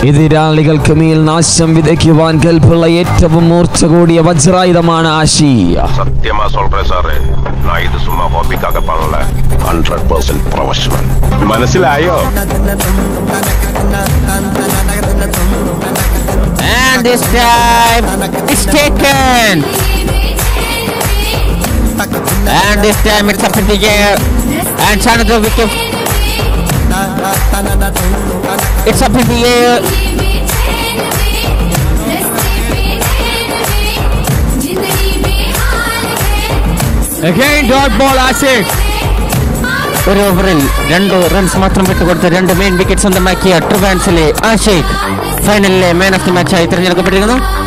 എതിരാളികൾക്ക് മേൽ നാശം വിതയ്ക്കുവാൻ കൽപ്പുള്ള ഏറ്റവും മൂർച്ച കൂടിയ വജ്രായുധമാണ് ആശി சத்தியமா சொல்றேன் சாரு நான் இது சும்மா ஹாபிக்காக பண்ணல ஹண்ட்ரட் பர்சன்ட் ப்ரொஃபஷனல் മനസ്സിലായോ And this time it's taken. And this time it's up in the air. And another wicket. It's up in the air. Again dot ball Ashik. ഒരു ഓവറിൽ രണ്ട് റൺസ് മാത്രം വിട്ടുകൊടുത്ത് രണ്ട് മെയിൻ വിക്കറ്റ് സ്വന്തമാക്കിയ ട്രിവാൻസിലെ ആഷേഖ് ഫൈനലിലെ man of the മാച്ചായി തിരഞ്ഞെടുക്കപ്പെട്ടിരിക്കുന്നു